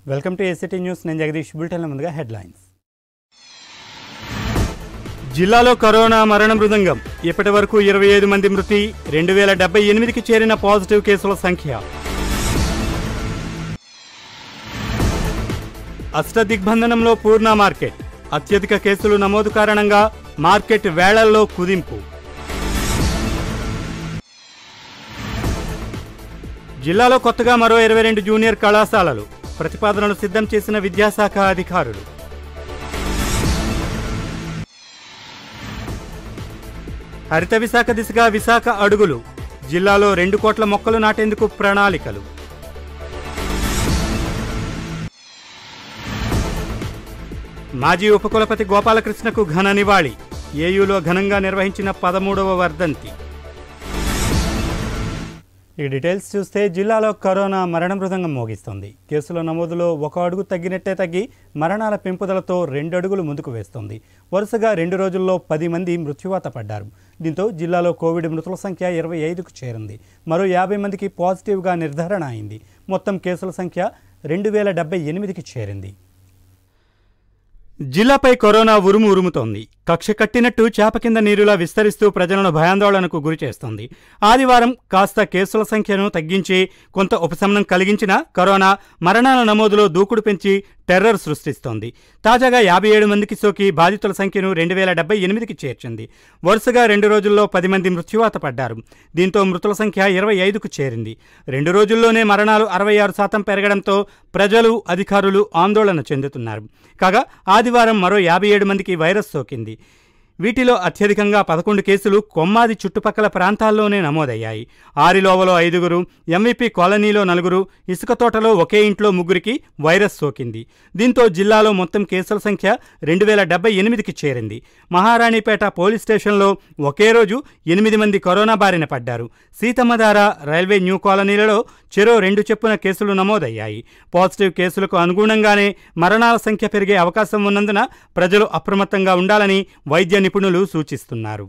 welcome to ACT news నేను జగదీష్ బులెటిన్ల ముందుగా headlines జిల్లాలో కరోనా మరణ మృదంగం ఇప్పటి వరకు ఇరవై ఐదు మంది మృతి రెండు వేల డెబ్బై ఎనిమిదికి చేరిన పాజిటివ్ కేసుల సంఖ్య అష్టదిగ్బంధనంలో పూర్ణ మార్కెట్ అత్యధిక కేసులు నమోదు కారణంగా మార్కెట్ వేళల్లో కుదింపు జిల్లాలో కొత్తగా మరో ఇరవై రెండు జూనియర్ కళాశాలలు ప్రతిపాదనలు సిద్ధం చేసిన విద్యాశాఖ అధికారులు హరిత విశాఖ దిశగా విశాఖ అడుగులు జిల్లాలో రెండు కోట్ల మొక్కలు నాటేందుకు ప్రణాళికలు మాజీ ఉపకులపతి గోపాలకృష్ణకు ఘన నివాళి ఏయూలో ఘనంగా నిర్వహించిన పదమూడవ వర్ధంతి ఈ డీటెయిల్స్ చూస్తే జిల్లాలో కరోనా మరణ మృదంగం మోగిస్తుంది కేసుల నమోదులో ఒక అడుగు తగ్గినట్టే తగ్గి మరణాల పెంపుదలతో రెండు అడుగులు ముందుకు వేస్తోంది వరుసగా రెండు రోజుల్లో పది మంది మృత్యువాత పడ్డారు దీంతో జిల్లాలో కోవిడ్ మృతుల సంఖ్య ఇరవై ఐదుకు చేరింది మరో యాభై మందికి పాజిటివ్గా నిర్ధారణ అయింది మొత్తం కేసుల సంఖ్య రెండు వేల డెబ్బై ఎనిమిదికి చేరింది జిల్లాపై కరోనా ఉరుము ఉరుముతోంది కక్ష కట్టినట్టు చేప కింద నీరులా విస్తరిస్తూ ప్రజలను భయాందోళనకు గురిచేస్తోంది ఆదివారం కాస్త కేసుల సంఖ్యను తగ్గించి కొంత ఉపశమనం కలిగించిన కరోనా మరణాల నమోదులో దూకుడు పెంచి టెర్రర్ సృష్టిస్తోంది తాజాగా యాభై ఏడు మందికి సోకి బాధితుల సంఖ్యను రెండు వేల డెబ్బై ఎనిమిదికి చేర్చింది వరుసగా రెండు రోజుల్లో పది మంది మృత్యువాత పడ్డారు దీంతో మృతుల సంఖ్య ఇరవై ఐదుకు చేరింది రెండు రోజుల్లోనే మరణాలు అరవై ఆరు శాతం పెరగడంతో ప్రజలు అధికారులు ఆందోళన చెందుతున్నారు కాగా ఆదివారం మరో యాభై ఏడు మందికి వైరస్ సోకింది వీటిలో అత్యధికంగా పదకొండు కేసులు కొమ్మాది చుట్టుపక్కల ప్రాంతాల్లోనే నమోదయ్యాయి ఆరిలోవలో ఐదుగురు ఎంవిపి కాలనీలో నలుగురు ఇసుక తోటలో ఒకే ఇంట్లో ముగ్గురికి వైరస్ సోకింది దీంతో జిల్లాలో మొత్తం కేసుల సంఖ్య రెండు వేల డెబ్బై ఎనిమిదికి చేరింది మహారాణిపేట పోలీస్ స్టేషన్లో ఒకే రోజు ఎనిమిది మంది కరోనా బారిన పడ్డారు సీతమ్మధార రైల్వే న్యూ కాలనీలలో చెరో రెండు చెప్పున కేసులు నమోదయ్యాయి పాజిటివ్ కేసులకు అనుగుణంగానే మరణాల సంఖ్య పెరిగే అవకాశం ఉన్నందున ప్రజలు అప్రమత్తంగా ఉండాలని వైద్య నిపుణులు సూచిస్తున్నారు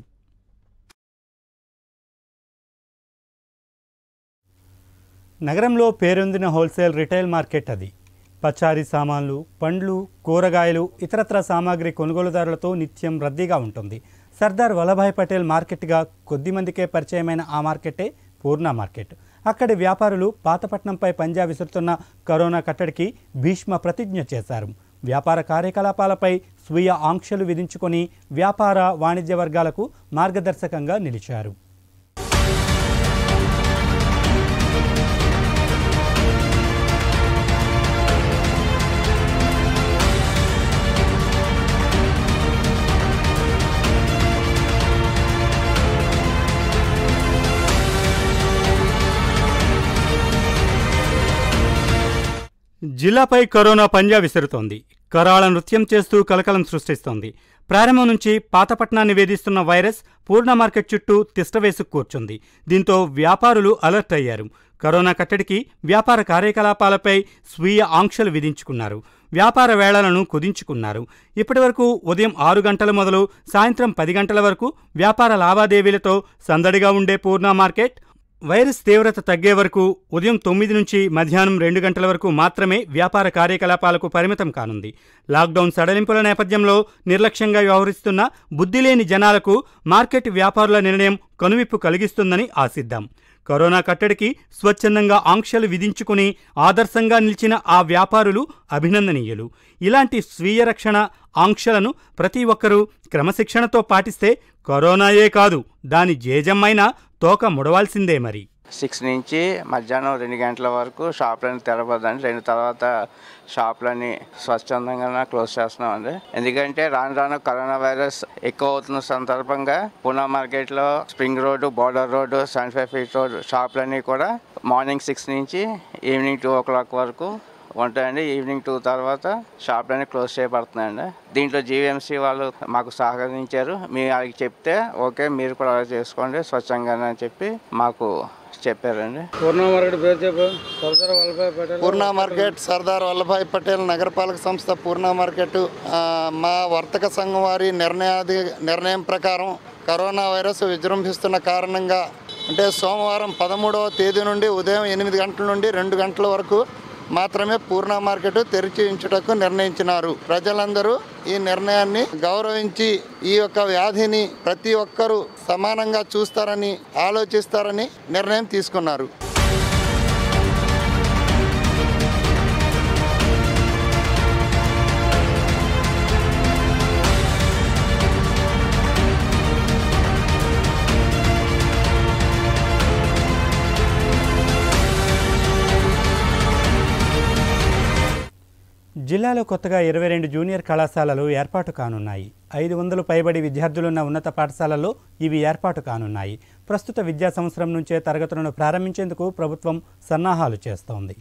నగరంలో పేరొందిన హోల్సేల్ రిటైల్ మార్కెట్ అది పచారీ సామాన్లు పండ్లు కూరగాయలు ఇతరత్ర సామాగ్రి కొనుగోలుదారులతో నిత్యం రద్దీగా ఉంటుంది సర్దార్ వల్లభాయ్ పటేల్ మార్కెట్గా కొద్ది మందికే పరిచయమైన ఆ మార్కెటే పూర్ణ మార్కెట్ అక్కడి వ్యాపారులు పాతపట్నంపై పంజా విసురుతున్న కరోనా కట్టడికి భీష్మ ప్రతిజ్ఞ చేశారు వ్యాపార కార్యకలాపాలపై స్వీయ ఆంక్షలు విధించుకొని వ్యాపార వాణిజ్య వర్గాలకు మార్గదర్శకంగా నిలిచారు జిల్లాపై కరోనా పంజా విసురుతోంది కరాళ నృత్యం చేస్తూ కలకలం సృష్టిస్తోంది ప్రారంభం నుంచి పాతపట్నాన్ని వేధిస్తున్న వైరస్ పూర్ణ మార్కెట్ చుట్టూ తిష్టవేసి కూర్చుంది దీంతో వ్యాపారులు అలర్ట్ అయ్యారు కరోనా కట్టడికి వ్యాపార కార్యకలాపాలపై స్వీయ ఆంక్షలు విధించుకున్నారు వ్యాపార వేళలను కుదించుకున్నారు ఇప్పటివరకు ఉదయం ఆరు గంటల మొదలు సాయంత్రం పది గంటల వరకు వ్యాపార లావాదేవీలతో సందడిగా ఉండే పూర్ణ మార్కెట్ వైరస్ తీవ్రత తగ్గే వరకు ఉదయం తొమ్మిది నుంచి మధ్యాహ్నం రెండు గంటల వరకు మాత్రమే వ్యాపార కార్యకలాపాలకు పరిమితం కానుంది లాక్డౌన్ సడలింపుల నేపథ్యంలో నిర్లక్ష్యంగా వ్యవహరిస్తున్న బుద్ధిలేని జనాలకు మార్కెట్ వ్యాపారుల నిర్ణయం కనువిప్పు కలిగిస్తుందని ఆశిద్దాం కరోనా కట్టడికి స్వచ్ఛందంగా ఆంక్షలు విధించుకుని ఆదర్శంగా నిలిచిన ఆ వ్యాపారులు అభినందనీయులు ఇలాంటి స్వీయ రక్షణ ఆంక్షలను ప్రతి ఒక్కరూ క్రమశిక్షణతో పాటిస్తే కరోనాయే కాదు దాని జేజమ్మైనా తోక ముడవాల్సిందే మరి సిక్స్ నుంచి మధ్యాహ్నం రెండు గంటల వరకు షాపులన్నీ తెరవద్దండి రెండు తర్వాత షాపులన్నీ స్వచ్ఛందంగా క్లోజ్ చేస్తున్నామండి ఎందుకంటే రాను రాను కరోనా వైరస్ ఎక్కువ అవుతున్న సందర్భంగా పూనా మార్కెట్లో spring road border road seventy five feet road షాపులన్నీ కూడా మార్నింగ్ సిక్స్ నుంచి ఈవినింగ్ టూ ఓ క్లాక్ వరకు ఉంటాయండి ఈవినింగ్ టూ తర్వాత షాపులన్నీ క్లోజ్ చేయబడుతున్నాయండి దీంట్లో జీవీఎంసీ వాళ్ళు మాకు సహకరించారు మీ వాళ్ళకి చెప్తే ఓకే మీరు కూడా అలా చేసుకోండి స్వచ్ఛంగానే అని చెప్పి మాకు చెప్పారండి పూర్ణ మార్కెట్ పేరు చెప్పు సర్దార్ వల్లభాయ్ పటేల్ పూర్ణ మార్కెట్ సర్దార్ వల్లభాయ్ పటేల్ నగరపాలక సంస్థ పూర్ణ మార్కెట్ ఆ, మా వర్తక సంఘం వారి నిర్ణయాది నిర్ణయం ప్రకారం కరోనా వైరస్ విజృంభిస్తున్న కారణంగా అంటే సోమవారం పదమూడవ తేదీ నుండి ఉదయం ఎనిమిది గంటల నుండి రెండు గంటల వరకు మాత్రమే పూర్ణ మార్కెట్ తెరిచి ఉంచుటకు నిర్ణయించినారు ప్రజలందరూ ఈ నిర్ణయాన్ని గౌరవించి ఈ యొక్క వ్యాధిని ప్రతి ఒక్కరూ సమానంగా చూస్తారని ఆలోచిస్తారని నిర్ణయం తీసుకున్నారు జిల్లాలో కొత్తగా ఇరవై రెండు జూనియర్ కళాశాలలు ఏర్పాటు కానున్నాయి ఐదు వందలు పైబడి విద్యార్థులున్న ఉన్నత పాఠశాలల్లో ఇవి ఏర్పాటు కానున్నాయి ప్రస్తుత విద్యా సంవత్సరం నుంచే తరగతులను ప్రారంభించేందుకు ప్రభుత్వం సన్నాహాలు చేస్తోంది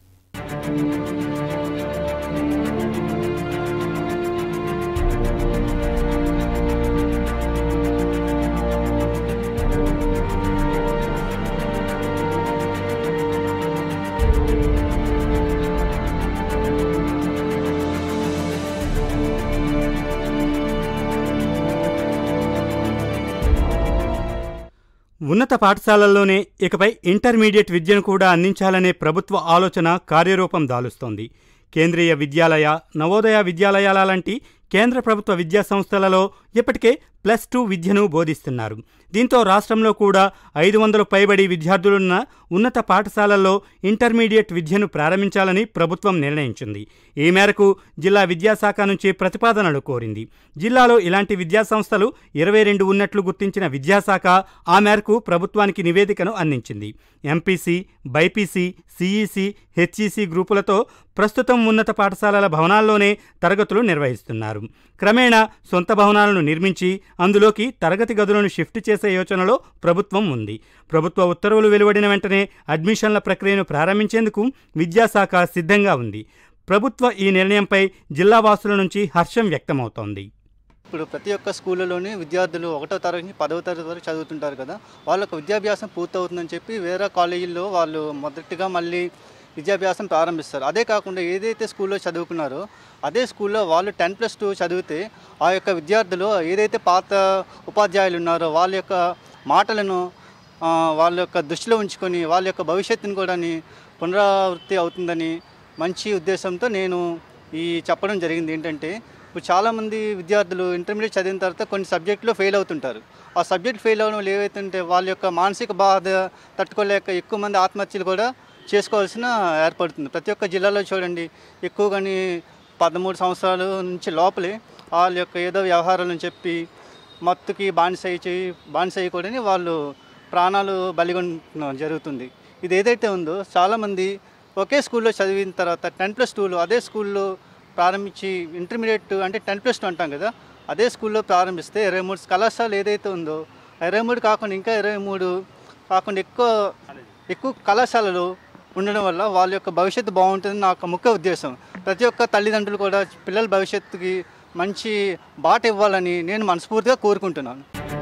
ఉన్నత పాఠశాలల్లోనే ఇకపై ఇంటర్మీడియట్ విద్యను కూడా అందించాలనే ప్రభుత్వ ఆలోచన కార్యరూపం దాలుస్తోంది కేంద్రీయ విద్యాలయ నవోదయ విద్యాలయాల లాంటి కేంద్ర ప్రభుత్వ విద్యా సంస్థలలో ఇప్పటికే ప్లస్ టూ విద్యను బోధిస్తున్నారు దీంతో రాష్ట్రంలో కూడా ఐదు వందలు పైబడి విద్యార్థులున్న ఉన్నత పాఠశాలల్లో ఇంటర్మీడియట్ విద్యను ప్రారంభించాలని ప్రభుత్వం నిర్ణయించింది ఈ మేరకు జిల్లా విద్యాశాఖ నుంచి ప్రతిపాదనలు కోరింది జిల్లాలో ఇలాంటి విద్యా సంస్థలు ఇరవై రెండు ఉన్నట్లు గుర్తించిన విద్యాశాఖ ఆ మేరకు ప్రభుత్వానికి నివేదికను అందించింది ఎంపీసీ బైపీసీ సిఈసి హెచ్ఈసి గ్రూపులతో ప్రస్తుతం ఉన్నత పాఠశాలల భవనాల్లోనే తరగతులు నిర్వహిస్తున్నారు క్రమేణా సొంత భవనాలను నిర్మించి అందులోకి తరగతి గదులను షిఫ్ట్ చేసే యోచనలో ప్రభుత్వం ఉంది ప్రభుత్వ ఉత్తర్వులు వెలువడిన వెంటనే అడ్మిషన్ల ప్రక్రియను ప్రారంభించేందుకు విద్యాశాఖ సిద్ధంగా ఉంది ప్రభుత్వ ఈ నిర్ణయంపై జిల్లా వాసుల నుంచి హర్షం వ్యక్తమవుతోంది ఇప్పుడు ప్రతి ఒక్క స్కూళ్ళలోని విద్యార్థులు ఒకటో తరగతి నుంచి పదవ తరగతి వరకు చదువుతుంటారు కదా వాళ్ళకు విద్యాభ్యాసం పూర్తవుతుందని చెప్పి వేరే కాలేజీల్లో వాళ్ళు మొదటిగా మళ్ళీ విద్యాభ్యాసం ప్రారంభిస్తారు అదే కాకుండా ఏదైతే స్కూల్లో చదువుకున్నారో అదే స్కూల్లో వాళ్ళు టెన్ ప్లస్ టూ చదివితే ఆ యొక్క విద్యార్థులు ఏదైతే పాత ఉపాధ్యాయులు ఉన్నారో వాళ్ళ యొక్క మాటలను ఆ, వాళ్ళ యొక్క దృష్టిలో ఉంచుకొని వాళ్ళ యొక్క భవిష్యత్తుని కూడా పునరావృత్తి అవుతుందని మంచి ఉద్దేశంతో నేను ఈ చెప్పడం జరిగింది ఏంటంటే ఇప్పుడు చాలామంది విద్యార్థులు ఇంటర్మీడియట్ చదివిన తర్వాత కొన్ని సబ్జెక్టులో ఫెయిల్ అవుతుంటారు ఆ సబ్జెక్ట్ ఫెయిల్ అవ్వడం వల్ల ఏవైతుంటే వాళ్ళ యొక్క మానసిక బాధ తట్టుకోలేక ఎక్కువ మంది ఆత్మహత్యలు కూడా చేసుకోవాల్సిన ఏర్పడుతుంది ప్రతి ఒక్క జిల్లాలో చూడండి ఎక్కువగాని పదమూడు సంవత్సరాల నుంచి లోపలే వాళ్ళ యొక్క ఏదో వ్యవహారాలను చెప్పి మత్తుకి బానిస చేయి బానిస అయ్యకూడని వాళ్ళు ప్రాణాలు బలిగొనడం జరుగుతుంది ఇది ఏదైతే ఉందో చాలామంది ఒకే స్కూల్లో చదివిన తర్వాత టెన్ ప్లస్ టూలో అదే స్కూల్లో ప్రారంభించి ఇంటర్మీడియట్ అంటే టెన్ ప్లస్ టూ అంటాం కదా అదే స్కూల్లో ప్రారంభిస్తే ఇరవై మూడు కళాశాలలు ఏదైతే ఉందో ఇరవై మూడు కాకుండా ఇంకా ఇరవై మూడు కాకుండా ఎక్కువ ఎక్కువ కళాశాలలు ఉండడం వల్ల వాళ్ళ యొక్క భవిష్యత్తు బాగుంటుంది నా యొక్క ముఖ్య ఉద్దేశం ప్రతి ఒక్క తల్లిదండ్రులు కూడా పిల్లల భవిష్యత్తుకి మంచి బాట ఇవ్వాలని నేను మనస్ఫూర్తిగా కోరుకుంటున్నాను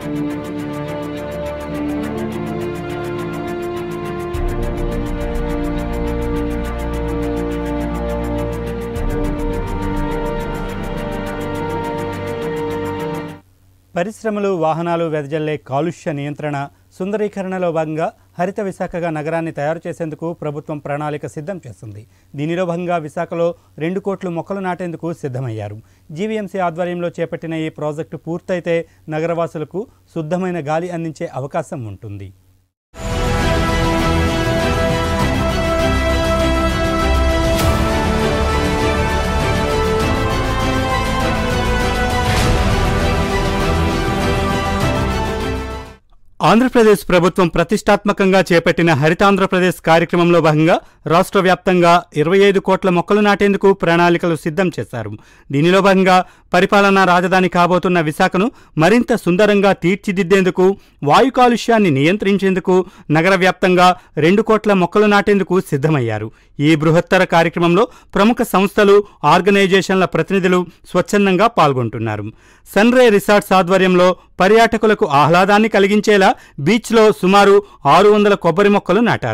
పరిశ్రమలు వాహనాలు వెదజల్లే కాలుష్య నియంత్రణ సుందరీకరణలో భాగంగా హరిత విశాఖగా నగరాన్ని తయారు చేసేందుకు ప్రభుత్వం ప్రణాళిక సిద్ధం చేస్తుంది దీనిలో భాగంగా విశాఖలో రెండు కోట్లు మొక్కలు నాటేందుకు సిద్ధమయ్యారు జీవీఎంసీ ఆధ్వర్యంలో చేపట్టిన ఈ ప్రాజెక్టు పూర్తయితే నగరవాసులకు శుద్ధమైన గాలి అందించే అవకాశం ఉంటుంది ఆంధ్రప్రదేశ్ ప్రభుత్వం ప్రతిష్టాత్మకంగా చేపట్టిన హరితాంధ్రప్రదేశ్ కార్యక్రమంలో భాగంగా రాష్ట్ర వ్యాప్తంగా ఇరవై ఐదు కోట్ల మొక్కలు నాటేందుకు ప్రణాళికలు సిద్ధం చేశారు దీనిలో భాగంగా పరిపాలనా రాజధాని కాబోతున్న విశాఖను మరింత సుందరంగా తీర్చిదిద్దేందుకు వాయు కాలుష్యాన్ని నియంత్రించేందుకు నగర వ్యాప్తంగా రెండు కోట్ల మొక్కలు నాటేందుకు సిద్ధమయ్యారు ఈ బృహత్తర కార్యక్రమంలో ప్రముఖ సంస్థలు ఆర్గనైజేషన్ల ప్రతినిధులు స్వచ్ఛందంగా పాల్గొంటున్నారు సన్ రే రిసార్ట్స్ ఆధ్వర్యంలో పర్యాటకులకు ఆహ్లాదాన్ని కలిగించేలా బీచ్లో సుమారు ఆరు వందల కొబ్బరి మొక్కలు నాటారు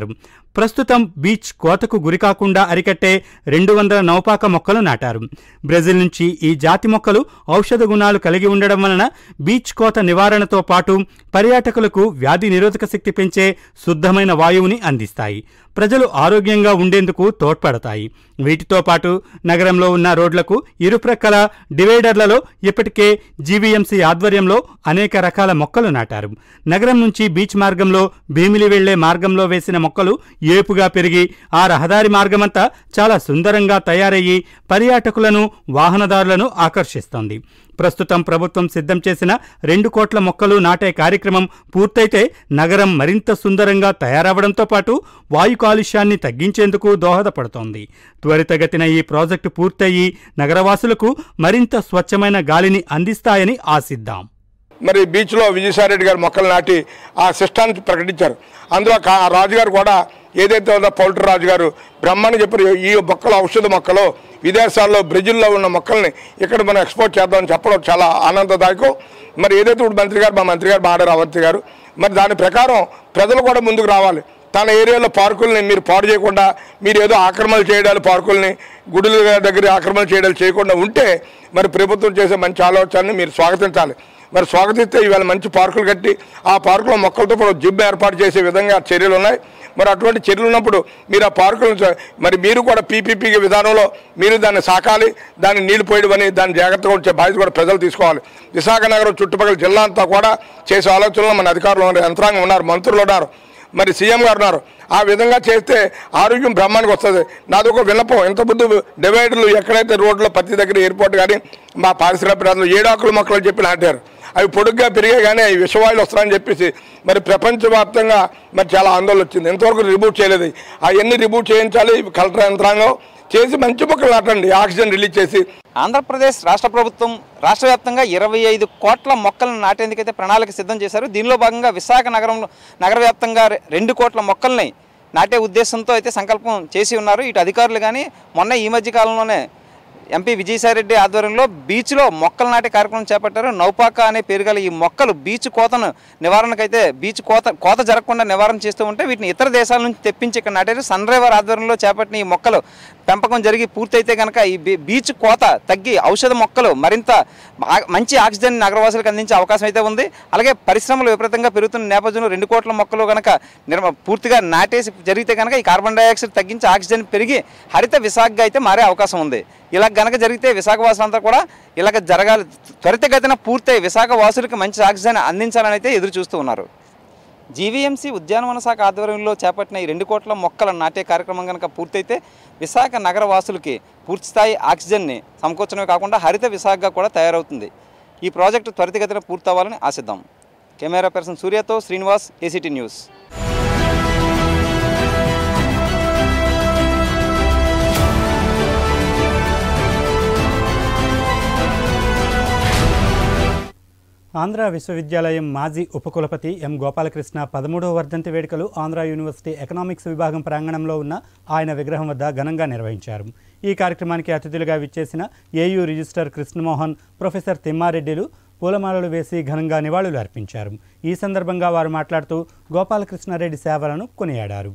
ప్రస్తుతం బీచ్ కోతకు గురికాకుండా అరికట్టే రెండు వందల నౌపాక మొక్కలు నాటారు బ్రెజిల్ నుంచి ఈ జాతి మొక్కలు ఔషధ గుణాలు కలిగి ఉండడం వలన బీచ్ కోత నివారణతో పాటు పర్యాటకులకు వ్యాధి నిరోధక శక్తి పెంచే శుద్ధమైన వాయువుని అందిస్తాయి ప్రజలు ఆరోగ్యంగా ఉండేందుకు తోడ్పడతాయి వీటితో పాటు నగరంలో ఉన్న రోడ్లకు ఇరుప్రక్కల డివైడర్లలో ఇప్పటికే జీవీఎంసీ ఆధ్వర్యంలో అనేక రకాల మొక్కలు నాటారు నగరం నుంచి బీచ్ మార్గంలో భీమిలి వెళ్లే మార్గంలో వేసిన మొక్కలు ఏపుగా పెరిగి ఆ రహదారి మార్గమంతా చాలా సుందరంగా తయారయ్యి పర్యాటకులను వాహనదారులను ఆకర్షిస్తోంది ప్రస్తుతం ప్రభుత్వం సిద్ధం చేసిన రెండు కోట్ల మొక్కలు నాటే కార్యక్రమం పూర్తయితే నగరం మరింత సుందరంగా తయారవడంతో పాటు వాయు కాలుష్యాన్ని తగ్గించేందుకు దోహదపడుతోంది త్వరితగతిన ఈ ప్రాజెక్టు పూర్తయి నగరవాసులకు మరింత స్వచ్ఛమైన గాలిని అందిస్తాయని ఆశిద్దాం మరి బీచ్లో విజయసాయిరెడ్డి గారు మొక్కలు నాటి ఆ సిస్టాన్ని ప్రకటించారు అందులో కా- రాజుగారు కూడా ఏదైతే ఉందో పౌల్ట్రీ రాజు గారు బ్రహ్మాండ చెప్పారు ఈ మొక్కలు ఔషధ మొక్కలు విదేశాల్లో బ్రెజిల్లో ఉన్న మొక్కల్ని ఇక్కడ మనం ఎక్స్పోర్ట్ చేద్దామని చెప్పడం చాలా ఆనందదాయకం మరి ఏదైతే ఇప్పుడు మంత్రి గారు మా మంత్రి గారు మాడారు అవంతి గారు మరి దాని ప్రకారం ప్రజలు కూడా ముందుకు రావాలి తన ఏరియాలో పార్కుల్ని మీరు పాడు చేయకుండా మీరు ఏదో ఆక్రమణలు చేయడాలు పార్కుల్ని గుడుల దగ్గర ఆక్రమణ చేయడాలు చేయకుండా ఉంటే మరి ప్రభుత్వం చేసే మంచి ఆలోచనని మీరు స్వాగతించాలి మరి స్వాగతిస్తే ఇవాళ మంచి పార్కులు కట్టి ఆ పార్కులో మొక్కలతో కూడా జిమ్ ఏర్పాటు చేసే విధంగా చర్యలు ఉన్నాయి మరి అటువంటి చర్యలు ఉన్నప్పుడు మీరు ఆ పార్కులను చ- మరి మీరు కూడా పీపీపీ విధానంలో మీరు దాన్ని సాకాలి దాన్ని నీళ్లు పోయడం అని దాన్ని జాగ్రత్తగా ఉంచే బాధ్యత కూడా ప్రజలు తీసుకోవాలి విశాఖ నగరం చుట్టుపక్కల జిల్లా అంతా కూడా చేసే ఆలోచనలో మన అధికారులు ఉన్నారు యంత్రాంగం ఉన్నారు మంత్రులు ఉన్నారు మరి సీఎం గారు ఉన్నారు ఆ విధంగా చేస్తే ఆరోగ్యం బ్రహ్మాండానికి వస్తుంది నాది ఒక విన్నపం ఇంతకుముందు డివైడర్లు ఎక్కడైతే రోడ్లో ప్రతి దగ్గర ఎయిర్పోర్ట్ కానీ మా పారిశ్రామిక ప్రాంతంలో ఏడాకుల మొక్కలు చెప్పి నాటారు అవి పొడుగ్గా పెరిగాయి కానీ అవి విషవాయులు వస్తాయని చెప్పేసి మరి ప్రపంచవ్యాప్తంగా మరి చాలా ఆందోళన వచ్చింది ఇంతవరకు రిమూవ్ చేయలేదు అవన్నీ రిమూవ్ చేయించాలి కలెక్టర్ యంత్రాంగం చేసి మంచి మొక్కలు నాటండి ఆక్సిజన్ రిలీజ్ చేసి ఆంధ్రప్రదేశ్ రాష్ట్ర ప్రభుత్వం రాష్ట్ర వ్యాప్తంగా ఇరవై ఐదు కోట్ల మొక్కలను నాటేందుకైతే ప్రణాళిక సిద్ధం చేశారు దీనిలో భాగంగా విశాఖ నగరంలో నగర వ్యాప్తంగా రె- రెండు కోట్ల మొక్కల్ని నాటే ఉద్దేశంతో అయితే సంకల్పం చేసి ఉన్నారు ఇటు అధికారులు కానీ మొన్న ఈ మధ్య కాలంలోనే ఎంపీ విజయసాయిరెడ్డి ఆధ్వర్యంలో బీచ్లో మొక్కలు నాటే కార్యక్రమం చేపట్టారు నౌపాక అనే పేరు గల ఈ మొక్కలు బీచ్ కోతను నివారణకైతే బీచ్ కోత కోత జరగకుండా నివారణ చేస్తూ ఉంటే వీటిని ఇతర దేశాల నుంచి తెప్పించి ఇక్కడ నాటారు సన్ రైవర్ ఆధ్వర్యంలో చేపట్టిన ఈ మొక్కలు పెంపకం జరిగి పూర్తయితే కనుక ఈ బీ- బీచ్ కోత తగ్గి ఔషధ మొక్కలు మరింత ఆ- మంచి ఆక్సిజన్ నగరవాసులకు అందించే అవకాశం అయితే ఉంది అలాగే పరిశ్రమలు విపరీతంగా పెరుగుతున్న నేపథ్యంలో రెండు కోట్ల మొక్కలు కనుక నిర్మ పూర్తిగా నాటేసి జరిగితే కనుక ఈ కార్బన్ డైఆక్సైడ్ తగ్గించి ఆక్సిజన్ పెరిగి హరిత విశాఖగా అయితే మారే అవకాశం ఉంది ఇలా గనక జరిగితే విశాఖ వాసులంతా కూడా ఇలాగ జరగాలి త్వరితగతిన పూర్తయి విశాఖ వాసులకు మంచి ఆక్సిజన్ అందించాలని అయితే ఎదురు చూస్తూ ఉన్నారు జీవీఎంసీ ఉద్యానవన శాఖ ఆధ్వర్యంలో చేపట్టిన ఈ రెండు కోట్ల మొక్కల నాటే కార్యక్రమం కనుక పూర్తయితే విశాఖ నగర వాసులకి పూర్తిస్థాయి ఆక్సిజన్ని సమకూర్చడమే కాకుండా హరిత విశాఖగా కూడా తయారవుతుంది ఈ ప్రాజెక్టు త్వరితగతిన పూర్తవ్వాలని ఆశిద్దాం కెమెరా పర్సన్ సూర్యతో శ్రీనివాస్ ఏసీటీ న్యూస్ ఆంధ్ర విశ్వవిద్యాలయం మాజీ ఉపకులపతి ఎం గోపాలకృష్ణ పదమూడవ వర్ధంతి వేడుకలు ఆంధ్ర యూనివర్సిటీ ఎకనామిక్స్ విభాగం ప్రాంగణంలో ఉన్న ఆయన విగ్రహం వద్ద ఘనంగా నిర్వహించారు ఈ కార్యక్రమానికి అతిథులుగా విచ్చేసిన ఏయూ రిజిస్టర్ కృష్ణమోహన్ ప్రొఫెసర్ తిమ్మారెడ్డిలు పూలమాలలు వేసి ఘనంగా నివాళులు అర్పించారు ఈ సందర్భంగా వారు మాట్లాడుతూ గోపాలకృష్ణారెడ్డి సేవలను కొనియాడారు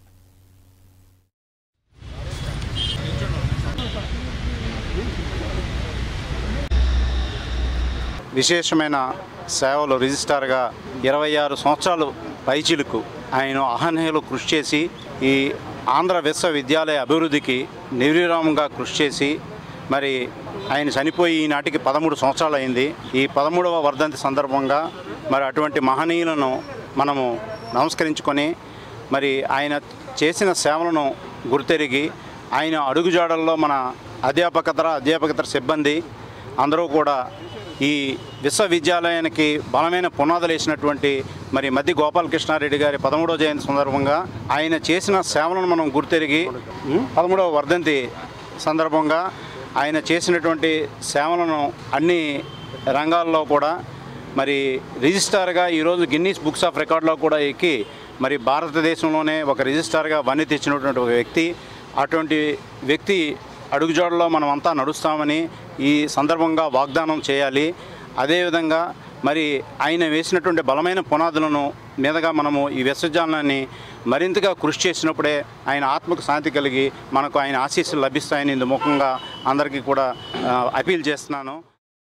విశేషమైన సేవలు రిజిస్టార్గా ఇరవై ఆరు సంవత్సరాలు పైచిలుకు ఆయన అహర్నిశలు కృషి చేసి ఈ ఆంధ్ర విశ్వవిద్యాలయ అభివృద్ధికి నిర్విరామంగా కృషి చేసి మరి ఆయన చనిపోయి ఈనాటికి పదమూడు సంవత్సరాలు అయింది ఈ పదమూడవ వర్ధంతి సందర్భంగా మరి అటువంటి మహనీయులను మనము నమస్కరించుకొని మరి ఆయన చేసిన సేవలను గుర్తెరిగి ఆయన అడుగుజాడల్లో మన అధ్యాపకతర అధ్యాపకతర సిబ్బంది అందరూ కూడా ఈ విశ్వవిద్యాలయానికి బలమైన పునాదులు వేసినటువంటి మరి మధ్య గోపాలకృష్ణారెడ్డి గారి పదమూడవ జయంతి సందర్భంగా ఆయన చేసిన సేవలను మనం గుర్తెరిగి ఉం, పదమూడవ వర్ధంతి సందర్భంగా ఆయన చేసినటువంటి సేవలను అన్ని రంగాల్లో కూడా మరి రిజిస్టార్గా ఈరోజు గిన్నీస్ బుక్స్ ఆఫ్ రికార్డులో కూడా ఎక్కి మరి భారతదేశంలోనే ఒక రిజిస్టార్గా వన్నీ తెచ్చినటువంటి ఒక వ్యక్తి అటువంటి వ్యక్తి అడుగుజాడలో మనం అంతా నడుస్తామని ఈ సందర్భంగా వాగ్దానం చేయాలి అదేవిధంగా మరి ఆయన వేసినటువంటి బలమైన పునాదులను మీదగా మనము ఈ విశ్వవిద్యాలయాన్ని మరింతగా కృషి చేసినప్పుడే ఆయన ఆత్మకు శాంతి కలిగి మనకు ఆయన ఆశీస్సులు లభిస్తాయని ఇందు ముఖంగా అందరికీ కూడా ఆ, అపీల్ చేస్తున్నాను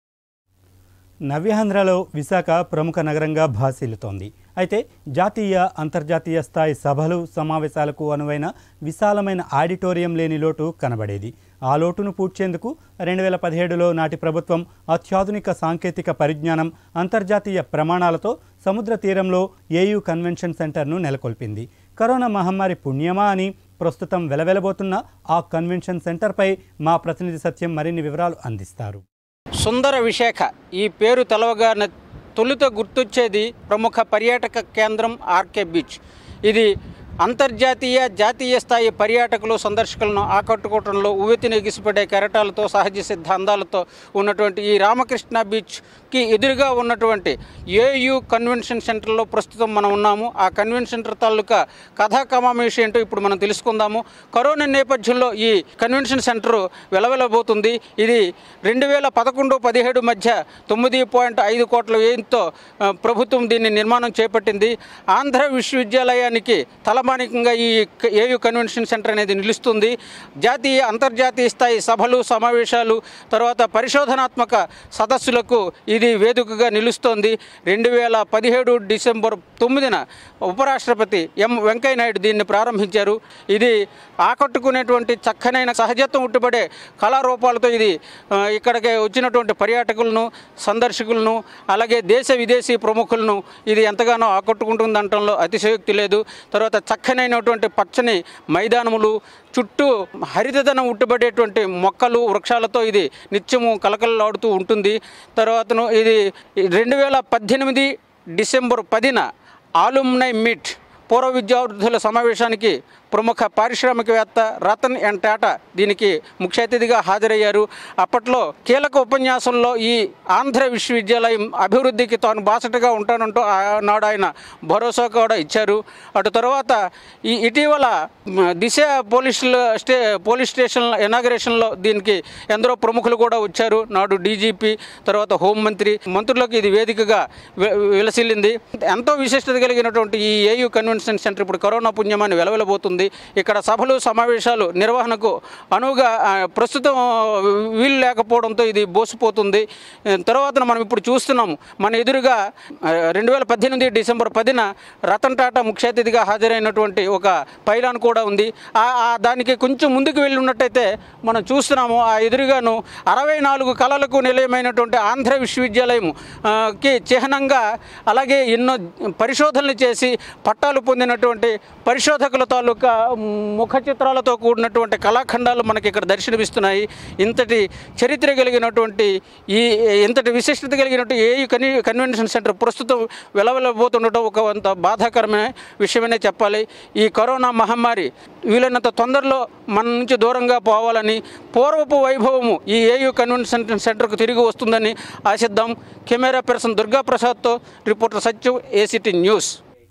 నవ్యాంధ్రలో విశాఖ ప్రముఖ నగరంగా భాసిల్లుతోంది అయితే జాతీయ అంతర్జాతీయ స్థాయి సభలు సమావేశాలకు అనువైన విశాలమైన ఆడిటోరియం లేని లోటు కనబడేది ఆ లోటును పూడ్చేందుకు రెండు వేల పదిహేడులో నాటి ప్రభుత్వం అత్యాధునిక సాంకేతిక పరిజ్ఞానం అంతర్జాతీయ ప్రమాణాలతో సముద్ర తీరంలో ఏయూ కన్వెన్షన్ సెంటర్ను నెలకొల్పింది కరోనా మహమ్మారి పుణ్యమా అని ప్రస్తుతం వెలవెలబోతున్న ఆ కన్వెన్షన్ సెంటర్పై మా ప్రతినిధి సత్యం మరిన్ని వివరాలు అందిస్తారు సుందర విశాఖ ఈ పేరు తెలవగానే తొలుత గుర్తొచ్చేది ప్రముఖ పర్యాటక కేంద్రం ఆర్కే బీచ్ ఇది అంతర్జాతీయ జాతీయ స్థాయి పర్యాటకులు సందర్శకులను ఆకట్టుకోవడంలో ఉవ్వెత్తిన ఎగిసిపడే కెరటాలతో సహజ సిద్ధ అందాలతో ఉన్నటువంటి ఈ రామకృష్ణ బీచ్కి ఎదురుగా ఉన్నటువంటి ఏయు కన్వెన్షన్ సెంటర్లో ప్రస్తుతం మనం ఉన్నాము ఆ కన్వెన్షన్ సెంటర్ తాలూకా కథా కమామేషి ఏంటో ఇప్పుడు మనం తెలుసుకుందాము కరోనా నేపథ్యంలో ఈ కన్వెన్షన్ సెంటర్ వెలవెలబోతుంది ఇది రెండు వేల పదకొండు పదిహేడు మధ్య తొమ్మిది పాయింట్ ఐదు కోట్ల వ్యయంతో ఆ, ప్రభుత్వం దీన్ని నిర్మాణం చేపట్టింది ఆంధ్ర విశ్వవిద్యాలయానికి తలమానికంగా ఈ క- ఏయు కన్వెన్షన్ సెంటర్ అనేది నిలుస్తుంది జాతీయ అంతర్జాతీయ స్థాయి సభలు సమావేశాలు తర్వాత పరిశోధనాత్మక సదస్సులకు ఇది వేదికగా నిలుస్తోంది రెండు వేల పదిహేడు డిసెంబర్ తొమ్మిదిన ఉపరాష్ట్రపతి ఎం వెంకయ్యనాయుడు దీన్ని ప్రారంభించారు ఇది ఆకట్టుకునేటువంటి చక్కనైన సహజత్వం ఉట్టుబడే కళారూపాలతో ఇది ఆ, ఇక్కడికి వచ్చినటువంటి పర్యాటకులను సందర్శకులను అలాగే దేశ విదేశీ ప్రముఖులను ఇది ఎంతగానో ఆకట్టుకుంటుంది అనటంలో అతిశయోక్తి లేదు తర్వాత చక్కనైనటువంటి పచ్చని మైదానములు చుట్టూ హరితదనం ఉట్టుబడేటువంటి మొక్కలు వృక్షాలతో ఇది నిత్యము కలకలలాడుతూ ఉంటుంది తర్వాతను ఇది రెండు వేల పద్దెనిమిది డిసెంబర్ పదిన ఆలుమ్నై మీట్ పూర్వ విద్యార్థుల సమావేశానికి ప్రముఖ పారిశ్రామికవేత్త రతన్ ఎన్ టాటా దీనికి ముఖ్య అతిథిగా హాజరయ్యారు అప్పట్లో కీలక ఉపన్యాసంలో ఈ ఆంధ్ర విశ్వవిద్యాలయం అభివృద్ధికి తాను బాసటగా ఉంటానంటూ నాడు ఆయన భరోసా కూడా ఇచ్చారు అటు తర్వాత ఈ ఇటీవల మ, దిశ పోలీస్ స్టే పోలీస్ స్టేషన్ ఇనాగరేషన్లో దీనికి ఎందరో ప్రముఖులు కూడా వచ్చారు నాడు డీజీపీ తర్వాత హోంమంత్రి మంత్రులకు ఇది వేదికగా వె- విలసిల్లింది ఎంతో విశిష్టత కలిగినటువంటి ఈ ఏయూ కన్వెన్షన్ సెంటర్ ఇప్పుడు కరోనా పుణ్యమాన్ని వెలవెలబోతుంది ఇక్కడ సభలు సమావేశాలు నిర్వహణకు అనువుగా ఆ, ప్రస్తుతం వీలు లేకపోవడంతో ఇది బోసిపోతుంది ఆ, తర్వాత మనం ఇప్పుడు చూస్తున్నాము మన ఎదురుగా రెండు వేల పద్దెనిమిది డిసెంబర్ పదిన రతన్ టాటా ముఖ్య అతిథిగా హాజరైనటువంటి ఒక పైలాన్ కూడా ఉంది ఆ ఆ దానికి కొంచెం ముందుకు వెళ్ళి ఉన్నట్టయితే మనం చూస్తున్నాము ఆ ఎదురుగాను అరవై నాలుగు కళలకు నిలయమైనటువంటి ఆంధ్ర విశ్వవిద్యాలయం ఆ, కి చిహ్నంగా అలాగే ఎన్నో పరిశోధనలు చేసి పట్టాలు పొందినటువంటి పరిశోధకుల తాలూకా ముఖ చిత్రాలతో కూడినటువంటి కళాఖండాలు మనకి ఇక్కడ దర్శనమిస్తున్నాయి ఇంతటి చరిత్ర కలిగినటువంటి ఈ ఇంతటి విశిష్టత కలిగినటువంటి ఏ కన్వె కన్వెన్షన్ సెంటర్ ప్రస్తుతం వెలవెలబోతుండటం ఒక అంత బాధాకరమైన విషయమనే చెప్పాలి ఈ కరోనా మహమ్మారి వీలైనంత తొందరలో మన నుంచి దూరంగా పోవాలని పూర్వపు వైభవము ఈ ఏయు కన్వెన్షన్ సెంటర్కు తిరిగి వస్తుందని ఆశిద్దాం కెమెరా పర్సన్ దుర్గా ప్రసాద్తో reporter Satyam ACT news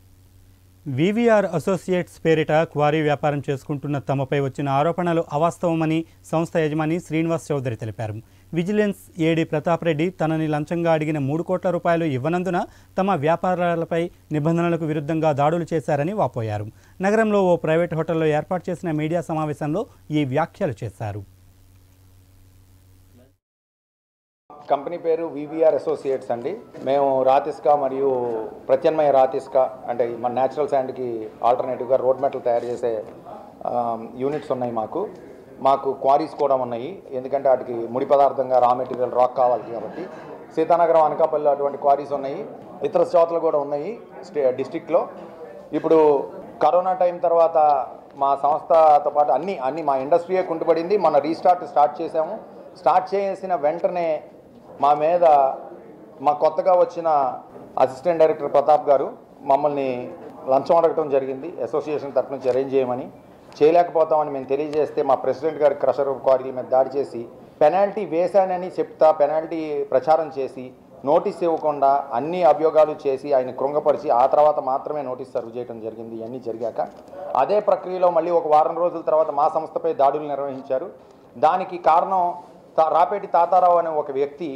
VVR associates పేరిట క్వారీ వ్యాపారం చేసుకుంటున్న తమపై వచ్చిన ఆరోపణలు అవాస్తవమని సంస్థ యజమాని శ్రీనివాస్ చౌదరి తెలిపారు విజిలెన్స్ ఏడీ ప్రతాప్ రెడ్డి తనని లంచంగా అడిగిన మూడు కోట్ల రూపాయలు ఇవ్వనందున తమ వ్యాపారాలపై నిబంధనలకు విరుద్ధంగా దాడులు చేశారని వాపోయారు నగరంలో ఓ ప్రైవేట్ హోటల్లో ఏర్పాటు చేసిన మీడియా సమావేశంలో ఈ వ్యాఖ్యలు చేశారు కంపెనీ పేరు వివిఆర్ అసోసియేట్స్ అండి మేము రాతిస్కా మరియు ప్రత్యామ్నాయ రాతిస్కా అంటే మన న్యాచురల్ శాండ్కి ఆల్టర్నేటివ్గా రోడ్ మెటల్ తయారు చేసే యూనిట్స్ ఉన్నాయి మాకు మాకు క్వారీస్ కూడా ఉన్నాయి ఎందుకంటే వాటికి ముడి పదార్థంగా రా మెటీరియల్ రాక్ కావాలి కాబట్టి సీతానగరం అనకాపల్లి అటువంటి క్వారీస్ ఉన్నాయి ఇతర చోట్ల కూడా ఉన్నాయి స్టే డిస్టిక్లో ఇప్పుడు కరోనా టైం తర్వాత మా సంస్థతో పాటు అన్ని అన్ని మా ఇండస్ట్రీయే కుంటుపడింది మన రీస్టార్ట్ స్టార్ట్ చేసాము స్టార్ట్ చేసిన వెంటనే మా మీద మా కొత్తగా వచ్చిన అసిస్టెంట్ డైరెక్టర్ ప్రతాప్ గారు మమ్మల్ని లంచం అడగటం జరిగింది అసోసియేషన్ తరఫు నుంచి అరేంజ్ చేయమని చేయలేకపోతామని మేము తెలియజేస్తే మా ప్రెసిడెంట్ గారి క్రషర్ క్వారీల మీద దాడి చేసి పెనాల్టీ వేశానని చెప్తా పెనాల్టీ ప్రచారం చేసి నోటీస్ ఇవ్వకుండా అన్ని అభియోగాలు చేసి ఆయన కృంగపరిచి ఆ తర్వాత మాత్రమే నోటీస్ సర్వ్ చేయడం జరిగింది ఇవన్నీ జరిగాక అదే ప్రక్రియలో మళ్ళీ ఒక వారం రోజుల తర్వాత మా సంస్థపై దాడులు నిర్వహించారు దానికి కారణం తా- రాపేటి తాతారావు అనే ఒక వ్యక్తి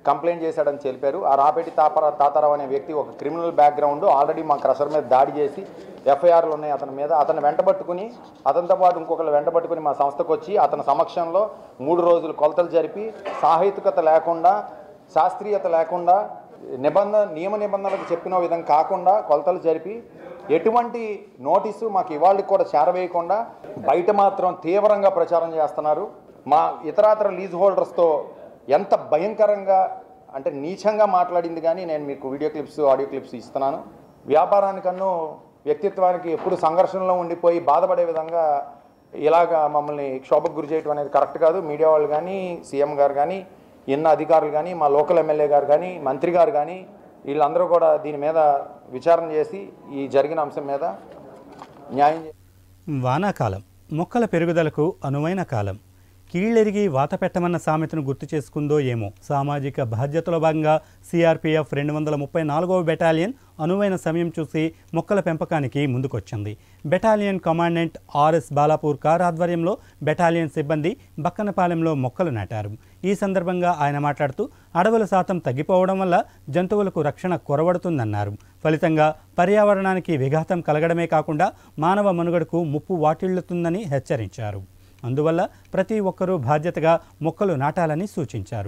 కంప్లైంట్ చేశాడని తెలిపారు ఆ రాపేటి తాపర తాతారావు అనే వ్యక్తి ఒక క్రిమినల్ బ్యాక్గ్రౌండ్ ఆల్రెడీ మా క్రషర్ మీద దాడి చేసి ఎఫ్ఐఆర్లు ఉన్నాయి అతని మీద అతను వెంటబట్టుకుని అతనితో పాటు ఇంకొకరు వెంటబట్టుకుని మా సంస్థకు వచ్చి అతని సమక్షంలో మూడు రోజులు కొలతలు జరిపి సాహిత్యకత లేకుండా శాస్త్రీయత లేకుండా నిబంధన నియమ నిబంధనలకు చెప్పిన విధంగా కాకుండా కొలతలు జరిపి ఎటువంటి నోటీసు మాకు ఇవాళకి కూడా చేరవేయకుండా బయట మాత్రం తీవ్రంగా ప్రచారం చేస్తున్నారు మా ఇతరాతర లీజ్ హోల్డర్స్తో ఎంత భయంకరంగా అంటే నీచంగా మాట్లాడింది కానీ నేను మీకు వీడియో క్లిప్స్ ఆడియో క్లిప్స్ ఇస్తున్నాను వ్యాపారానికన్ను వ్యక్తిత్వానికి ఎప్పుడు సంఘర్షణలో ఉండిపోయి బాధపడే విధంగా ఇలాగా మమ్మల్ని క్షోభకు గురి చేయడం అనేది కరెక్ట్ కాదు మీడియా వాళ్ళు కానీ సీఎం గారు కానీ ఎన్న అధికారులు కానీ మా లోకల్ ఎమ్మెల్యే గారు కానీ మంత్రి గారు కానీ వీళ్ళందరూ కూడా దీని మీద విచారణ చేసి ఈ జరిగిన అంశం మీద న్యాయం చే- వానాకాలం మొక్కల పెరుగుదలకు అనువైన కాలం కీళ్ళెరిగి వాత పెట్టమన్న సామెతను గుర్తు చేసుకుందో ఏమో సామాజిక బాధ్యతలో భాగంగా సిఆర్పిఎఫ్ రెండు వందల ముప్పై నాలుగవ బెటాలియన్ అనువైన సమయం చూసి మొక్కల పెంపకానికి ముందుకొచ్చింది battalion commandant RS Balapurkar ఆధ్వర్యంలో బెటాలియన్ సిబ్బంది బక్కనపాలెంలో మొక్కలు నాటారు ఈ సందర్భంగా ఆయన మాట్లాడుతూ అడవుల శాతం తగ్గిపోవడం వల్ల జంతువులకు రక్షణ కొరవడుతుందన్నారు ఫలితంగా పర్యావరణానికి విఘాతం కలగడమే కాకుండా మానవ మనుగడకు ముప్పు వాటిల్లుతుందని హెచ్చరించారు అందువల్ల ప్రతి ఒక్కరూ బాధ్యతగా మొక్కలు నాటాలని సూచించారు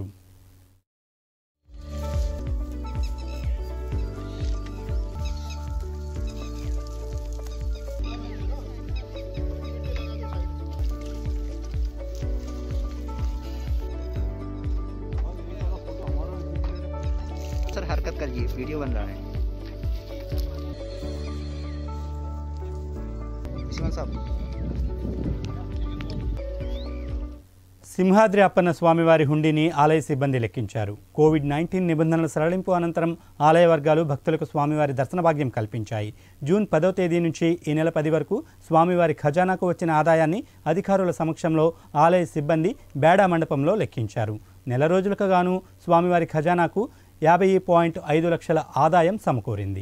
सर हरकत करिए वीडियो बन रहा है इस्मान साहब సింహాద్రి అప్పన్న స్వామివారి హుండీని ఆలయ సిబ్బంది లెక్కించారు కోవిడ్ నైన్టీన్ నిబంధనల సడలింపు అనంతరం ఆలయ వర్గాలు భక్తులకు స్వామివారి దర్శన భాగ్యం కల్పించాయి జూన్ పదో తేదీ నుంచి ఈ నెల పది వరకు స్వామివారి ఖజానాకు వచ్చిన ఆదాయాన్ని అధికారుల సమక్షంలో ఆలయ సిబ్బంది బేడా మండపంలో లెక్కించారు నెల రోజులకు గాను స్వామివారి ఖజానాకు యాభై పాయింట్ ఐదు లక్షల ఆదాయం సమకూరింది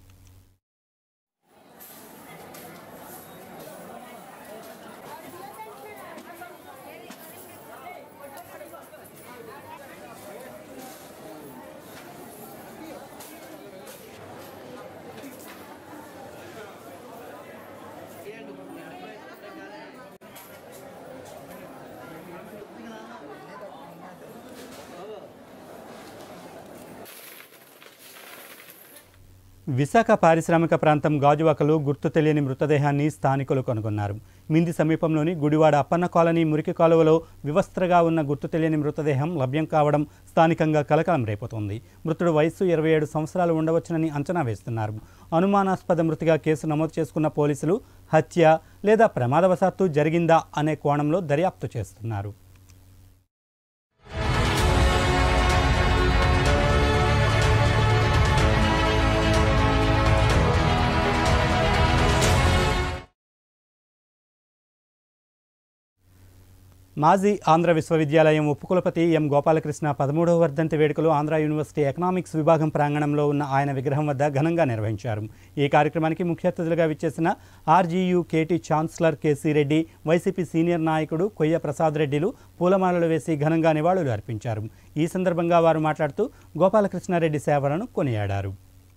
విశాఖ పారిశ్రామిక ప్రాంతం గాజువాకలో గుర్తు తెలియని మృతదేహాన్ని స్థానికులు కనుగొన్నారు మింది సమీపంలోని గుడివాడ అప్పన్న కాలనీ మురికి కాలువలో వివస్త్రగా ఉన్న గుర్తు తెలియని మృతదేహం లభ్యం కావడం స్థానికంగా కలకలం రేపుతోంది మృతుడు వయస్సు ఇరవై ఏడు సంవత్సరాలు ఉండవచ్చునని అంచనా వేస్తున్నారు అనుమానాస్పద మృతిగా కేసు నమోదు చేసుకున్న పోలీసులు హత్య లేదా ప్రమాదవశాత్తు జరిగిందా అనే కోణంలో దర్యాప్తు చేస్తున్నారు మాజీ ఆంధ్ర విశ్వవిద్యాలయం ఉపకులపతి ఎం గోపాలకృష్ణ పదమూడవ వర్ధంతి వేడుకలు ఆంధ్ర యూనివర్సిటీ ఎకనామిక్స్ విభాగం ప్రాంగణంలో ఉన్న ఆయన విగ్రహం వద్ద ఘనంగా నిర్వహించారు ఈ కార్యక్రమానికి ముఖ్య అతిథులుగా విచ్చేసిన RGU KT chancellor KC Reddy YCP senior నాయకుడు కొయ్య ప్రసాద్ రెడ్డిలు పూలమాలలు వేసి ఘనంగా నివాళులు అర్పించారు ఈ సందర్భంగా వారు మాట్లాడుతూ గోపాలకృష్ణారెడ్డి సేవలను కొనియాడారు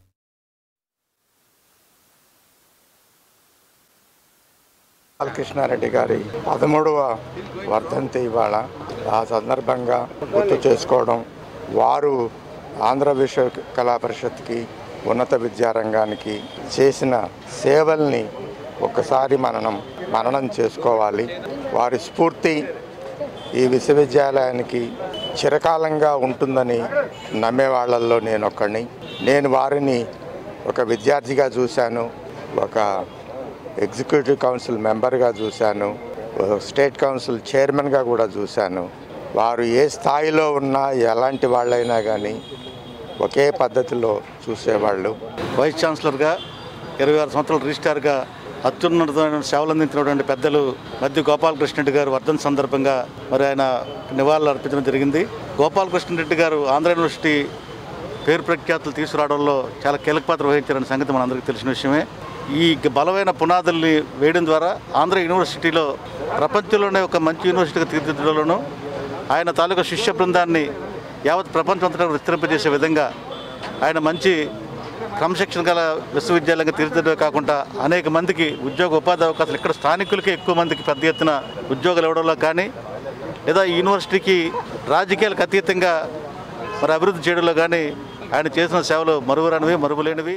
బాలకృష్ణారెడ్డి గారి పదమూడవ వర్ధంతి ఇవాళ ఆ సందర్భంగా గుర్తు చేసుకోవడం వారు ఆంధ్ర విశ్వ కళా పరిషత్కి ఉన్నత విద్యారంగానికి చేసిన సేవల్ని ఒక్కసారి మనం మననం చేసుకోవాలి వారి స్ఫూర్తి ఈ విశ్వవిద్యాలయానికి చిరకాలంగా ఉంటుందని నమ్మే వాళ్ళల్లో నేను ఒక్కడిని నేను వారిని ఒక విద్యార్థిగా చూశాను ఒక ఎగ్జిక్యూటివ్ కౌన్సిల్ మెంబర్గా చూశాను స్టేట్ కౌన్సిల్ చైర్మన్గా కూడా చూశాను వారు ఏ స్థాయిలో ఉన్నా ఎలాంటి వాళ్ళైనా కానీ ఒకే పద్ధతిలో చూసేవాళ్ళు వైస్ ఛాన్సలర్గా ఇరవై ఆరు సంవత్సరాలు రిజిస్టార్గా అత్యున్నతమైన సేవలు అందించినటువంటి పెద్దలు మధ్య గోపాలకృష్ణరెడ్డి గారు వర్ధన్ సందర్భంగా మరి ఆయన నివాళులు అర్పించడం జరిగింది గోపాలకృష్ణరెడ్డి గారు ఆంధ్ర యూనివర్సిటీ పేరు ప్రఖ్యాతులు తీసుకురావడంలో చాలా కీలక పాత్ర వహించారనే సంగతి మనందరికీ తెలిసిన విషయమే ఈ బలమైన పునాదుల్ని వేయడం ద్వారా ఆంధ్ర యూనివర్సిటీలో ప్రపంచంలోనే ఒక మంచి యూనివర్సిటీగా తీర్చిదిద్దడంలోనూ ఆయన తాలూకా శిష్య బృందాన్ని యావత్ ప్రపంచమంతటా విస్తరింపజేసే విధంగా ఆయన మంచి క్రమశిక్షణ గల విశ్వవిద్యాలయంగా తీర్చడమే కాకుండా అనేక మందికి ఉద్యోగ ఉపాధి అవకాశాలు ఇక్కడ స్థానికులకే ఎక్కువ మందికి పెద్ద ఎత్తున ఉద్యోగాలు ఇవ్వడంలో కానీ లేదా ఈ యూనివర్సిటీకి రాజకీయాలకు అతీతంగా మరి అభివృద్ధి చేయడంలో కానీ ఆయన చేసిన సేవలు మరువరానివి మరువలేనివి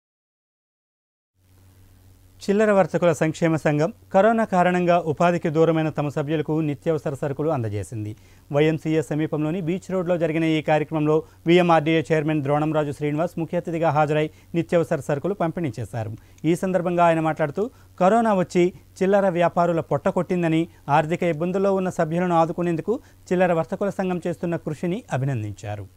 చిల్లర వర్తకుల సంక్షేమ సంఘం కరోనా కారణంగా ఉపాధికి దూరమైన తమ సభ్యులకు నిత్యావసర సరుకులు అందజేసింది వైఎంసీఏ సమీపంలోని బీచ్ రోడ్లో జరిగిన ఈ కార్యక్రమంలో వీఎంఆర్డీఏ చైర్మన్ ద్రోణంరాజు శ్రీనివాస్ ముఖ్య అతిథిగా హాజరై నిత్యావసర సరుకులు పంపిణీ చేశారు ఈ సందర్భంగా ఆయన మాట్లాడుతూ కరోనా వచ్చి చిల్లర వ్యాపారుల పొట్ట కొట్టిందని ఆర్థిక ఇబ్బందుల్లో ఉన్న సభ్యులను ఆదుకునేందుకు చిల్లర వర్తకుల సంఘం చేస్తున్న కృషిని అభినందించారు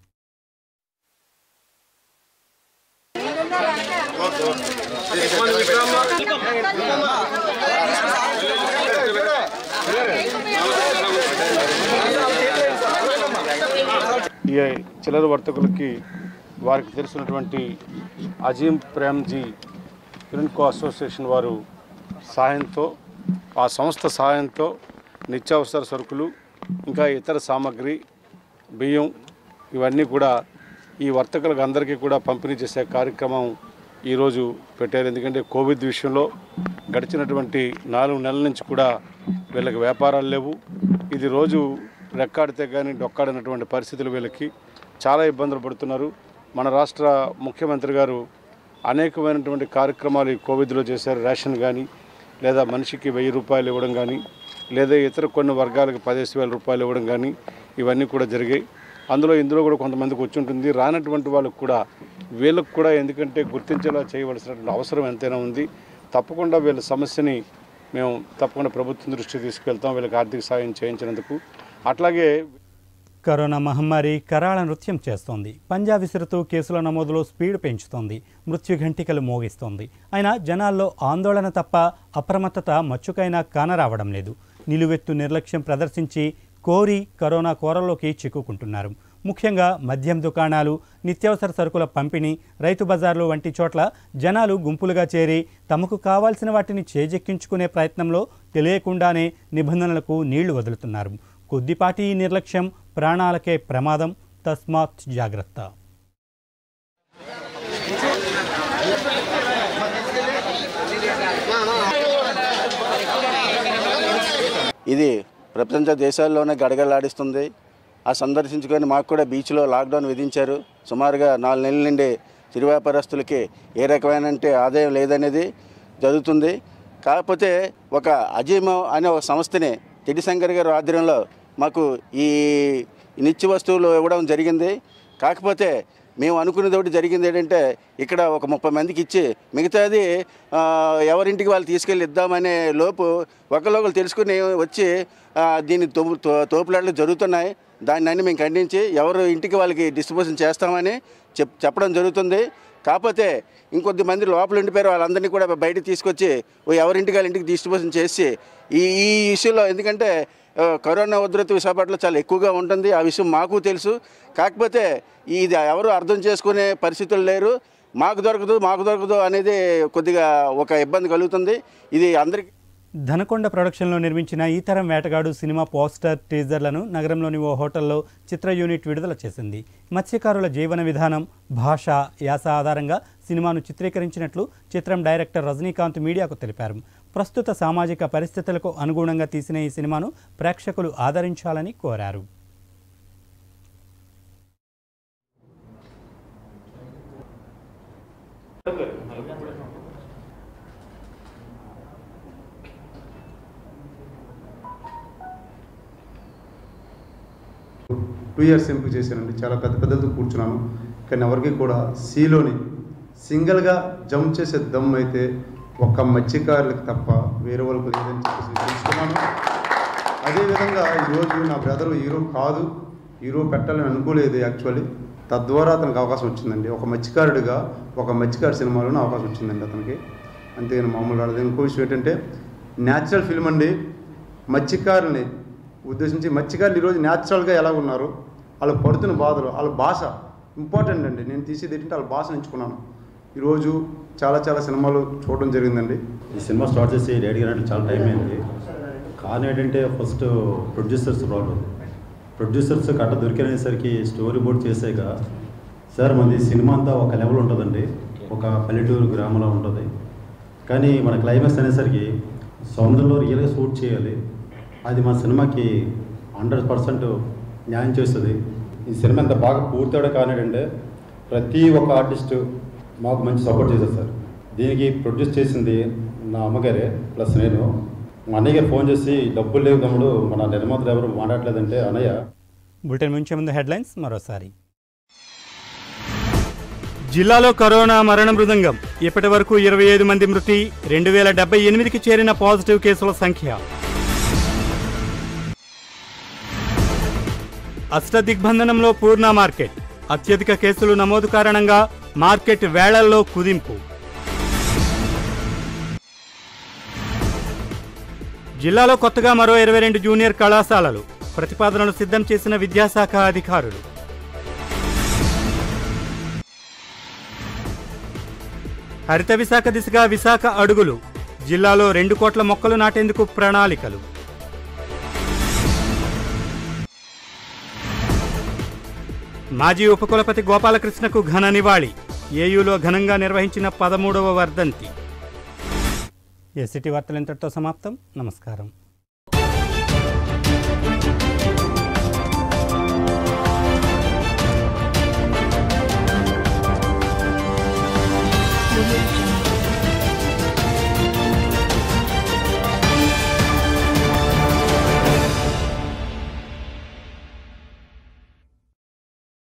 ఈ చిల్లర వర్తకులకి వారికి తెలిసినటువంటి అజీం ప్రేమ్జీ యూనికో అసోసియేషన్ వారు సహాయంతో ఆ సంస్థ సహాయంతో నిత్యావసర సరుకులు ఇంకా ఇతర సామాగ్రి బియ్యం ఇవన్నీ కూడా ఈ వర్తకులకు అందరికీ కూడా పంపిణీ చేసే కార్యక్రమం ఈరోజు పెట్టారు ఎందుకంటే కోవిడ్ విషయంలో గడిచినటువంటి నాలుగు నెలల నుంచి కూడా వీళ్ళకి వ్యాపారాలు లేవు ఇది రోజు రెక్కాడితే కానీ డొక్కాడినటువంటి పరిస్థితులు వీళ్ళకి చాలా ఇబ్బందులు పడుతున్నారు మన రాష్ట్ర ముఖ్యమంత్రి గారు అనేకమైనటువంటి కార్యక్రమాలు ఈ కోవిడ్లో చేశారు రేషన్ కానీ లేదా మనిషికి వెయ్యి రూపాయలు ఇవ్వడం కానీ లేదా ఇతర కొన్ని వర్గాలకు పదిహేను వేల రూపాయలు ఇవ్వడం కానీ ఇవన్నీ కూడా జరిగాయి అందులో ఇందులో కూడా కొంతమందికి వచ్చి ఉంటుంది రానటువంటి వాళ్ళకు కూడా వీళ్ళకు కూడా ఎందుకంటే గుర్తించేలా చేయవలసినటువంటి అవసరం ఎంతైనా ఉంది తప్పకుండా వీళ్ళ సమస్యని మేము తప్పకుండా ప్రభుత్వం దృష్టికి తీసుకెళ్తాం వీళ్ళకి ఆర్థిక సాయం చేయించినందుకు అట్లాగే కరోనా మహమ్మారి కరాళ నృత్యం చేస్తోంది పంజా విసురుతూ కేసుల నమోదులో స్పీడ్ పెంచుతోంది మృత్యు ఘంటికలు మోగిస్తోంది అయినా జనాల్లో ఆందోళన తప్ప అప్రమత్తత మచ్చుకైనా కానరావడం లేదు నిలువెత్తు నిర్లక్ష్యం ప్రదర్శించి కోరి కరోనా కోరల్లోకి చిక్కుకుంటున్నారు ముఖ్యంగా మద్యం దుకాణాలు నిత్యావసర సరుకుల పంపిణీ రైతు బజార్లు వంటి చోట్ల జనాలు గుంపులుగా చేరి తమకు కావాల్సిన వాటిని చేజెక్కించుకునే ప్రయత్నంలో తెలియకుండానే నిబంధనలకు నీళ్లు వదులుతున్నారు కొద్దిపాటి ఈ నిర్లక్ష్యం ప్రాణాలకే ప్రమాదం తస్మాత్ జాగ్రత్త ఇది ప్రపంచ దేశాల్లోనే గడగలాడిస్తుంది ఆ సందర్శించుకొని మాకు కూడా బీచ్లో లాక్డౌన్ విధించారు సుమారుగా నాలుగు నెలల నుండి చిరు వ్యాపారస్తులకి ఏ రకమైన అంటే ఆదాయం లేదనేది జరుగుతుంది కాకపోతే ఒక అజీమో అనే ఒక సంస్థని శంకర్ గారి ఆధ్వర్యంలో మాకు ఈ నిత్య వస్తువులు ఇవ్వడం జరిగింది కాకపోతే మేము అనుకునేది ఒకటి జరిగింది ఏంటంటే ఇక్కడ ఒక ముప్పై మందికి ఇచ్చి మిగతాది ఆ, ఎవరింటికి వాళ్ళు తీసుకెళ్ళి ఇద్దామనే లోపు ఒకరికొకరు తెలుసుకుని వచ్చి ఆ, దీన్ని తోపు తో- తోపులాటలు జరుగుతున్నాయి దాన్ని అన్ని మేము ఖండించి ఎవరు ఇంటికి వాళ్ళకి డిస్ట్రిబ్యూషన్ చేస్తామని చెప్ చెప్పడం జరుగుతుంది కాకపోతే ఇంకొద్ది మంది లోపల ఉండిపోయారు వాళ్ళందరినీ కూడా బయటకు తీసుకొచ్చి ఓ ఎవరింటికి వాళ్ళ ఇంటికి డిస్ట్రిబ్యూషన్ చేసి ఈ ఈ ఇష్యూలో ఎందుకంటే ఆ, కరోనా ఉధృతి విశాఖపట్నంలో చాలా ఎక్కువగా ఉంటుంది ఆ విషయం మాకు తెలుసు కాకపోతే ఇది ఎవరు అర్థం చేసుకునే పరిస్థితులు లేరు మాకు దొరకదు మాకు దొరకదు అనేది కొద్దిగా ఒక ఇబ్బంది కలుగుతుంది ఇది అందరికీ ధనకొండ ప్రొడక్షన్లో నిర్మించిన ఈ తరం వేటగాడు సినిమా పోస్టర్ టీజర్లను నగరంలోని ఓ హోటల్లో చిత్ర యూనిట్ విడుదల చేసింది మత్స్యకారుల జీవన విధానం భాష యాస ఆధారంగా సినిమాను చిత్రీకరించినట్లు చిత్రం డైరెక్టర్ రజనీకాంత్ మీడియాకు తెలిపారు ప్రస్తుత సామాజిక పరిస్థితులకు అనుగుణంగా తీసిన ఈ సినిమాను ప్రేక్షకులు ఆదరించాలని కోరారు టూ ఇయర్స్ ఎంపిక చేశానండి చాలా పెద్ద పెద్దలతో కూర్చున్నాను కానీ ఎవరికి కూడా సీలోని సింగిల్గా జంప్ చేసే దమ్ అయితే ఒక్క మత్స్యకారులకు తప్ప వేరే వాళ్ళకి లేదని చెప్పేసి నేను తెలుసుకున్నాను అదేవిధంగా ఈరోజు నా బ్రదర్ హీరో కాదు హీరో పెట్టాలని అనుకోలేదు యాక్చువల్లీ తద్వారా అతనికి అవకాశం వచ్చిందండి ఒక మత్స్యకారుడిగా ఒక మత్స్యకారు సినిమాలోనే అవకాశం వచ్చిందండి అతనికి అంతేగాని మామూలు రాలేదు ఇంకో విషయం ఏంటంటే న్యాచురల్ ఫిల్మ్ అండి మత్స్యకారుల్ని ఉద్దేశించి మత్స్యకారులు ఈరోజు న్యాచురల్గా ఎలా ఉన్నారు వాళ్ళు పడుతున్న బాధలు వాళ్ళ భాష ఇంపార్టెంట్ అండి నేను తీసేది ఏంటంటే వాళ్ళ భాష ఎంచుకున్నాను ఈరోజు చాలా చాలా సినిమాలు చూడడం జరిగిందండి ఈ సినిమా స్టార్ట్ చేసి డాడీ గారు అంటే చాలా టైం అయింది కారణం ఏంటంటే ఫస్ట్ ప్రొడ్యూసర్స్ ప్రాబ్లం ప్రొడ్యూసర్స్ కట్ట దొరికినేసరికి స్టోరీ బోర్డ్ చేసాక సార్ మనది సినిమా అంతా ఒక లెవెల్ ఉంటుందండి ఒక పల్లెటూరు గ్రామంలో ఉంటుంది కానీ మన క్లైమాక్స్ అనేసరికి సౌందర్యంలో రియల్గా షూట్ చేయాలి అది మా సినిమాకి హండ్రెడ్ పర్సెంట్ న్యాయం చేస్తుంది ఈ సినిమా ఎంత బాగా పూర్తవడం కానివ్వండి ప్రతి ఒక్క ఆర్టిస్టు మాకు మంచి సపోర్ట్ చేశారు సార్ దీనికి ప్రొడ్యూస్ చేసింది నా అమ్మగారే ప్లస్ నేను మా అన్నయ్య గారు ఫోన్ చేసి డబ్బులు లేవు తమ్ముడు మన నిర్మాతలు ఎవరు మాట్లాడలేదంటే అన్నయ్య బులెటిన్ ముంచే ముందు హెడ్లైన్స్ మరోసారి జిల్లాలో కరోనా మరణ మృదంగం ఇప్పటి వరకు ఇరవై ఐదు మంది మృతి రెండు వేల డెబ్బై ఎనిమిదికి చేరిన పాజిటివ్ కేసుల సంఖ్య అష్టదిగ్బంధనంలో పూర్ణ మార్కెట్ అత్యధిక కేసులు నమోదు కారణంగా మార్కెట్ వేళల్లో కుదింపు జిల్లాలో కొత్తగా మరో ఇరవై రెండు జూనియర్ కళాశాలలు ప్రతిపాదనలు సిద్ధం చేసిన విద్యాశాఖ అధికారులు హరిత విశాఖ దిశగా విశాఖ అడుగులు జిల్లాలో రెండు కోట్ల మొక్కలు నాటేందుకు ప్రణాళికలు మాజీ ఉపకులపతి గోపాలకృష్ణకు ఘన నివాళి ఏయూలో ఘనంగా నిర్వహించిన పదమూడవ వర్ధంతి ఎసిటీ వార్తలు ఇంతటితో సమాప్తం నమస్కారం